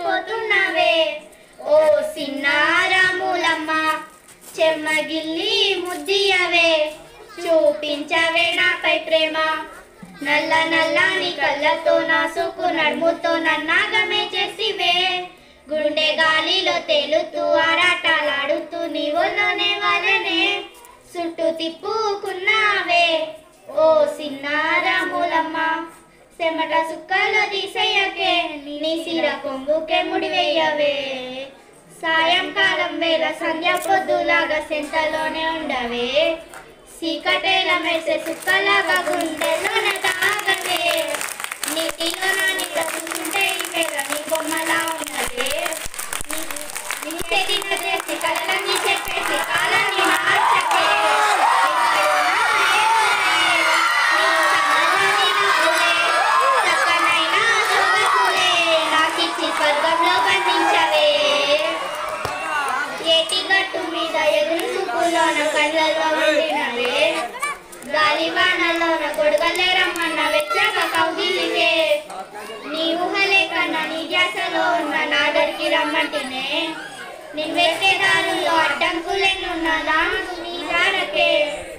పోతున్నావే ఓ సిన్నారాములమ్మ చెమ్మగిల్లి ముద్దియవే చూపించవే నాపై ప్రేమ నల్ల నల్లని కళ్ళతో నాసుకు నడుముతో నన్నాగమే చేసివే గుండె గాలిలో తేలుతూ ఆరాటాలాడుతూ నీ ఒళ్ళోనే వలనే చుట్టూ తిప్పుకున్నావే ఓ సిన్నారాములమ్మ చెమట సుక్కలో తీసేయకే నీ సిర కొంగుకే ముడివేయవే సాయంకాలం వేళ సంధ్య పొద్దులాగా సెంతలోనే ఉండవే సీకటేల మెరిసే సుక్కలాగా గుండెలోన తాగవే నీటిలో నా నీడ కూర్చుంటే ఈ వేళ నీ బొమ్మలా ఉన్నదే నీ- నీ చేతిన చేసి కళ్ళని చెప్పేసి కాలాన్ని మార్చకే ఎక్కడో నా ఏమోనే, నీ చల్లని నవ్వులే, చక్కనైన సొగసులే, నాకిచ్చి స్వర్గంలో బంధించవే ఏటి గట్టు మీద ఎదురు చూపుల్లోన కళ్ళల్లో ఉండినవే గాలి వానల్లోన గొడుగల్లే రమ్మన్న వెచ్చగా కౌగిలికే నీ ఊహలే కన్నా నీ ధ్యాసలో ఉన్న నాగరికి రమ్మంటేనే నేను వెతికే దారుల్లో అడ్డంకులెన్నున్న దానికి నీ దారకే